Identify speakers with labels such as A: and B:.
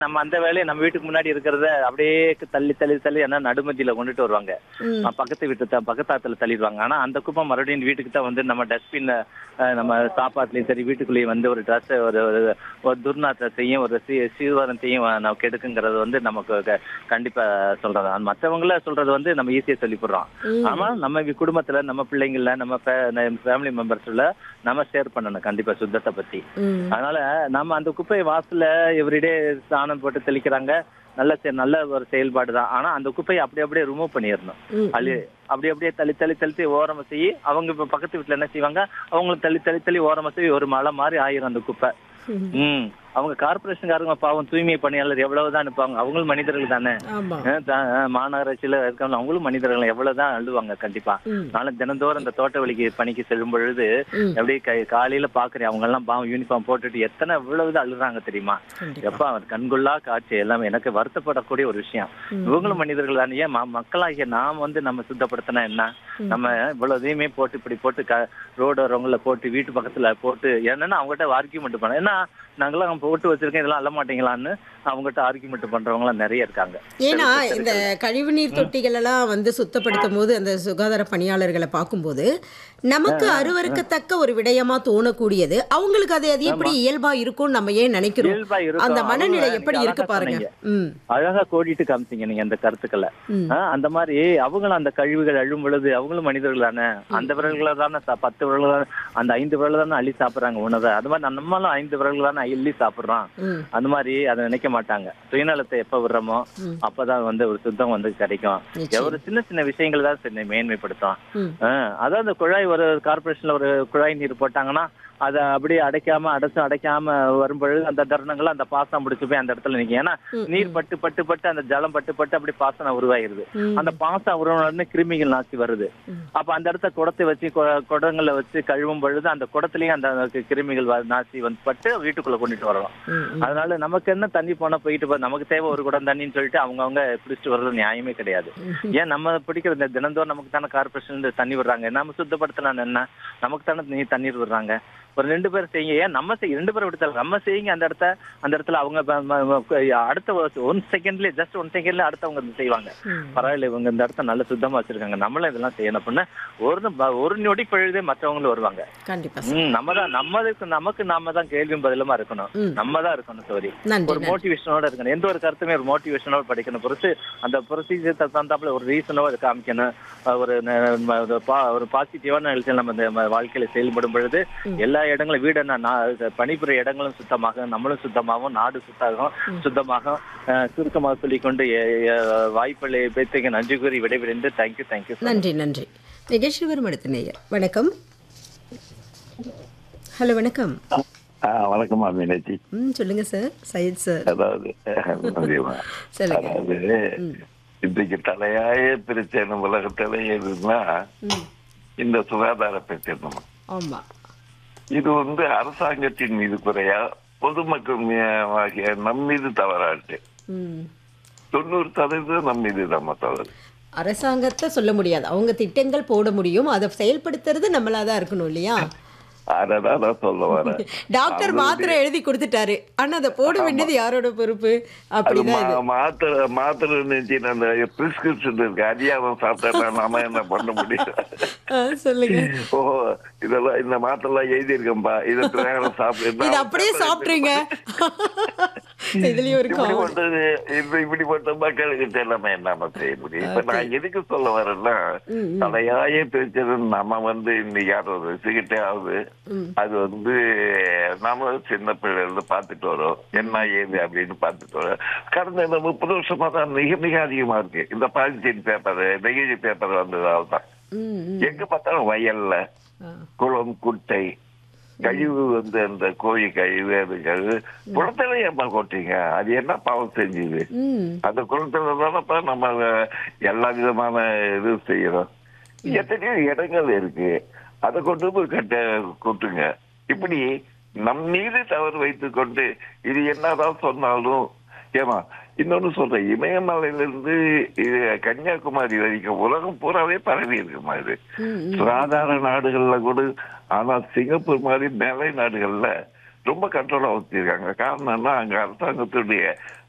A: நம்ம அந்த வேலையை நம்ம வீட்டுக்கு முன்னாடி இருக்கிறத அப்படியே தள்ளி தள்ளி தள்ளி என்ன நடுமத்தியில கொண்டுட்டு வருவாங்க
B: ம்.
A: அஹ் பக்கத்து வீட்டு த- பக்கத்தாத்துல தள்ளிடுவாங்க ஆனா அந்த குப்பை மறுபடியும் வீட்டுக்கு தான் வந்து நம்ம டஸ்ட்பின்ல நம்ம சாப்பாட்டுலயும் சரி வீட்டுக்குள்ளேயும் வந்து ஒரு ட்ரெஸ் ஒரு ஒரு- ஒரு துர்நாற்றத்தையும் ஒரு சீ சீர்வாரத்தையும் நம்ம கெடுக்குங்கிறது வந்து நமக்கு க- கண்டிப்பா சொல்றது மற்றவங்கள சொல்றது வந்து நம்ம ஈஸியா சொல்லி போடுறோம்
B: ம்.
A: ஆனா நம்ம வி- குடும்பத்துல நம்ம பிள்ளைங்கள நம்ம ஃபேமிலி மெம்பர்ஸ்ல நம்ம ஷேர் பண்ணணும் கண்டிப்பா சுத்தத்தை பத்தி
B: ம்.
A: அதனால நம்ம அந்த குப்பையை வாசல்ல எவ்ரிடே ஸ்நானம் போட்டு தெளிக்கிறாங்க நல்ல செ- நல்ல ஒரு செயல்பாடு தான் ஆனா அந்த குப்பையை அப்படி அப்படியே ரிமூவ் பண்ணிடணும்
B: ம்.
A: அது அப்படி அப்படியே தள்ளி தள்ளி தள்ளி ஓரமா செய்யி அவங்க இப்ப பக்கத்து வீட்டுல என்ன செய்வாங்க அவங்களும் தள்ளி தள்ளி தள்ளி ஓரமா செய்ய ஒரு மலை மாதிரி ஆயிரும் அந்த குப்பை
B: ம்.
A: ம் அவங்க கார்பரேஷன்காரங்க பாவம் தூய்மை பணியாளர் எவ்வளவுதான் அனுப்புவாங்க அவங்களும் மனிதர்கள் தானே
B: ஆமா
A: அஹ் த- அஹ் மாநகராட்சியில இருக்கவங்க அவங்களும் மனிதர்கள் எவ்வளவுதான் அழுவாங்க கண்டிப்பா
B: ம்.
A: நானும் தினந்தோறும் அந்த தோட்ட வலிக்கு பணிக்கு செல்லும் பொழுது
B: ம்.
A: அப்படியே கை- காலையில பாக்குறேன் அவங்க எல்லாம் பாவம் யூனிஃபார்ம் போட்டுட்டு எத்தனை எவ்வளவு அழுறாங்க தெரியுமா
B: கண்டிப்பா
A: எப்ப அவர் கண்கொள்ளா காட்சி எல்லாமே எனக்கு வருத்தப்படக்கூடிய ஒரு விஷயம்
B: ம்.
A: இவங்களும் மனிதர்கள் தானே ஏன் ம- மக்களாகிய நாம் வந்து நம்ம சுத்தப்படுத்தினா என்ன
B: ம்.
A: நம்ம இவ்வளவு இதையுமே போட்டு இப்படி போட்டு க ரோடு வரவங்கள போட்டு வீட்டு பக்கத்துல போட்டு என்னன்னா அவங்ககிட்ட ஆர்கியூமெண்ட் பண்ண ஏன்னா நாங்களாம் போட்டு வச்சிருக்கேன் இதெல்லாம் அள்ள மாட்டீங்களான்னு அவங்ககிட்ட ஆர்கியூமெண்ட் பண்றவங்க எல்லாம் நிறைய இருக்காங்க
B: ஏன்னா இந்த கழிவுநீர் தொட்டிகள் எல்லாம் வந்து சுத்தப்படுத்தும் போது அந்த சுகாதார பணியாளர்களை பார்க்கும்போது நமக்கு அருவருக்கத்தக்க ஒரு விடயமா தோணக்கூடியது அவங்களுக்கு அது அது எப்படி இயல்பா இருக்கும்னு நம்ம ஏன் நினைக்கிறோம்
A: இயல்பா இருக்கும்.
B: அந்த மனநிலை
A: அவங்க
B: எப்படி
A: நீங்க
B: இருக்கு
A: அழகா
B: பாருங்க
A: சொன்னீங்க.
B: ம்
A: அழகா கோடிட்டு காமிச்சீங்க நீங்க அந்த கருத்துக்களை
B: ம்.
A: ஆ, அந்த மாதிரி அவங்களும் அந்த கழிவுகள் அழும் பொழுது அவங்களும் மனிதர்கள் தானே அந்த விரல்களை தானே சா- பத்து விரல்கள் தானே அந்த ஐந்து விரல் தானே அள்ளி சாப்பிடுறாங்க உணவை அது மாதிரி நம்மளும் ஐந்து விரல்கள் தானே அள்ளி சாப்பிடுறோம்
B: ம்
A: அந்த மாதிரி அதை நினைக்க மாட்டாங்க சுயநலத்தை எப்ப விடுறோமோ
B: ம்.
A: அப்பதான் வந்து ஒரு சுத்தம் வந்து கிடைக்கும்
B: நிச்சயம்.
A: ஒரு சின்ன சின்ன விஷயங்கள் தான் சரி மேன்மைப்படுத்தும்
B: ம்
A: ஆ, அதான் அந்த குழாய் ஒரு கார்பரேஷன்ல ஒரு குழாய் நீர் போட்டாங்கன்னா அதை அப்படியே அடைக்காம அடைச்சு அடைக்காம வரும்பொழுது அந்த தருணங்கள்ல அந்த பாசனம் பிடிச்சு போய் அந்த இடத்துல நிக்கும் ஏன்னா
B: ம்,
A: நீர் பட்டு பட்டு பட்டு அந்த ஜலம் பட்டு பட்டு அப்படி பாசனம் உருவாயிருது
B: ம்.
A: அந்த பாசம் உருவானு கிருமிகள் நாசி வருது
B: ம்.
A: அப்ப அந்த இடத்த குடத்தை வச்சு கொ- குடங்களை வச்சு கழுவும் பொழுது அந்த குடத்துலயும் அந்த கிருமிகள் வ- நாசி வந்து பட்டு வீட்டுக்குள்ள கொண்டுட்டு வரலாம்
B: ம், ம்.
A: அதனால நமக்கு என்ன தண்ணி போனா போயிட்டு போ நமக்கு தேவை ஒரு குடம் தண்ணின்னு சொல்லிட்டு அவங்கவங்க பிடிச்சிட்டு வர்றது நியாயமே கிடையாது ஏன் நம்ம பிடிக்கிற இந்த தினந்தோறும் நமக்கு தானே கார்பரேஷன் தண்ணி விடுறாங்க நம்ம சுத்தப்படுத்தலாம் என்ன நமக்கு தானே நீ தண்ணீர் விடுறாங்க ஒரு ரெண்டு பேர் செய்யுங்க ஏன் நம்ம செய் ரெண்டு பேரும் விடுத்தாலும் நம்ம செய்யுங்க அந்த இடத்த அந்த இடத்துல அவங்க ப- ம- ம- அடுத்த ஒன் செகண்ட்லயே ஜஸ்ட் ஒன் செகண்ட்ல அடுத்தவங்க வந்து செய்வாங்க
B: ம்.
A: பரவாயில்ல இவங்க இந்த இடத்த நல்ல சுத்தமா வச்சிருக்காங்க நம்மளும் இதெல்லாம் செய்யணும் அப்படின்னா ஒரு ப- ஒரு நொடி பொழுதே மற்றவங்களும் வருவாங்க
B: கண்டிப்பா
A: ம் நம்ம தான் நம்மதுக்கு நமக்கு நாம தான் கேள்வியும் பதிலுமா இருக்கணும்
B: ம்.
A: நம்ம தான் இருக்கணும் சோரி
B: நன்றி
A: ஒரு
B: நன்றி
A: மோட்டிவேஷனோட இருக்கணும் எந்த ஒரு கருத்துமே ஒரு மோட்டிவேஷனோட படிக்கணும் பொறுத்து அந்த ப்ரொசீஜர் தகுந்தாப்புல ஒரு ரீசனோட காமிக்கணும் அஹ் ஒரு ந- ம- ஒரு பா- ஒரு பாசிட்டிவான நிகழ்ச்சியில் நம்ம இந்த ம- வாழ்க்கையில செயல்படும் பொழுது
B: ம்.
A: எல்லா இடங்களும் வீடு என்ன நா- பணிபுரிய இடங்களும் சுத்தமாக நம்மளும் சுத்தமாகும் நாடு சுத்தமாகும்
B: ம்.
A: சுத்தமாக அஹ், சுருக்கமாக சொல்லிக்கொண்டு எ- எ- வாய்ப்புகளை பேத்துக்கு நன்றி கூறி விடைபெறுந்து தேங்க்யூ தேங்க்யூ
B: நன்றி நன்றி நிகழ்ச்சி வரும் அடுத்த நேயர் வணக்கம் ஹலோ வணக்கம்
C: ஆ வணக்கம்மா மீனாட்சி
B: ம் சொல்லுங்க சார் சையத் சார்
C: அதாவது நன்றிம்மா.
B: சொல்லுங்க
C: அதாவது
B: ம்.
C: இன்றைக்கு தலையாய பிரச்சனை உலகத்துல எதுன்னா
B: ம்
C: இந்த சுகாதார பிரச்சனை
B: ஆமா
C: இது வந்து அரசாங்கத்தின் மீது குறையா பொதுமக்கள் மீ- ஆகிய நம் மீது தவறாட்டு
B: ம்
C: தொண்ணூறு சதவீதம் நம் மீது நம்ம தவறு
B: அரசாங்கத்தை சொல்ல முடியாது அவங்க திட்டங்கள் போட முடியும் அதை செயல்படுத்துறது நம்மளா தான் இருக்கணும் இல்லையா
C: அததான் நான் சொல்ல வரேன்
B: டாக்டர் மாத்திரை எழுதி கொடுத்துட்டாரு ஆனா அதை போட வேண்டியது யாரோட பொறுப்பு
C: அது
B: அப்படிதான் இது
C: மா- மாத்திரை மாத்திரை நினைச்சு அந்த பிரிஸ்கிரிப்ஷன் இருக்கு அதிகாரம் சாப்பிட்டா நாம என்ன பண்ண முடியும்
B: ஆ, சொல்லுங்க
C: ஓ இதெல்லாம் இந்த மாத்தெல்லாம் எழுதி இருக்கேன்பா இதை பிரகாரம் சாப்பிடு
B: இது அப்படியே சாப்பிட்டுருங்க இதுலயும் ஒரு காமெடி
C: இப்படிப்பட்டது இந்த இப்படிப்பட்ட மக்களுக்கு எல்லாமே என்ன செய்ய முடியும் இப்ப நான் எதுக்கு சொல்ல வரேன்னா
B: ம், ம்.
C: தலையாய பிரச்சனை நம்ம வந்து இன்னைக்கு ஒரு சிகிச்சை ஆகுது
B: ம்.
C: அது வந்து நாம சின்ன பிள்ளைல பார்த்துட்டு வரோம் என்ன ஏது அப்படின்னு பார்த்துட்டு வரோம் கடந்த இந்த முப்பது வருஷமா தான் மிக மிக அதிகமா இருக்கு இந்த பாலித்தீன் பேப்பர் நெகிழி பேப்பர் வந்ததால தான்
B: ம், ம்.
C: எங்க பார்த்தாலும் வயல்ல
B: ஆ.
C: குளம் குட்டை கழிவு வந்து அந்த கோழி கழிவு அது கழிவு குளத்துல ஏன்பா கொட்டீங்க அது என்ன பாவம் செஞ்சுது
B: ம்
C: அந்த குளத்துல தானப்பா நம்ம எல்லா விதமான இது செய்யறோம் எத்தனையோ இடங்கள் இருக்கு அதை கொண்டு போய் கட்ட கொட்டுங்க இப்படி நம் மீது தவறு வைத்துக் கொண்டு இது என்னதான் சொன்னாலும் ஏமா இன்னொன்னு சொல்றேன் இமயமலையிலிருந்து இது கன்னியாகுமரி வரைக்கும் உலகம் பூராவே பரவி இருக்குமா இது
B: ம், ம்.
C: சுகாதார நாடுகள்ல கூட ஆனா சிங்கப்பூர் மாதிரி மேலை நாடுகள்ல ரொம்ப கண்ட்ரோலா வச்சிருக்காங்க காரணம்னா அங்க அரசாங்கத்துடைய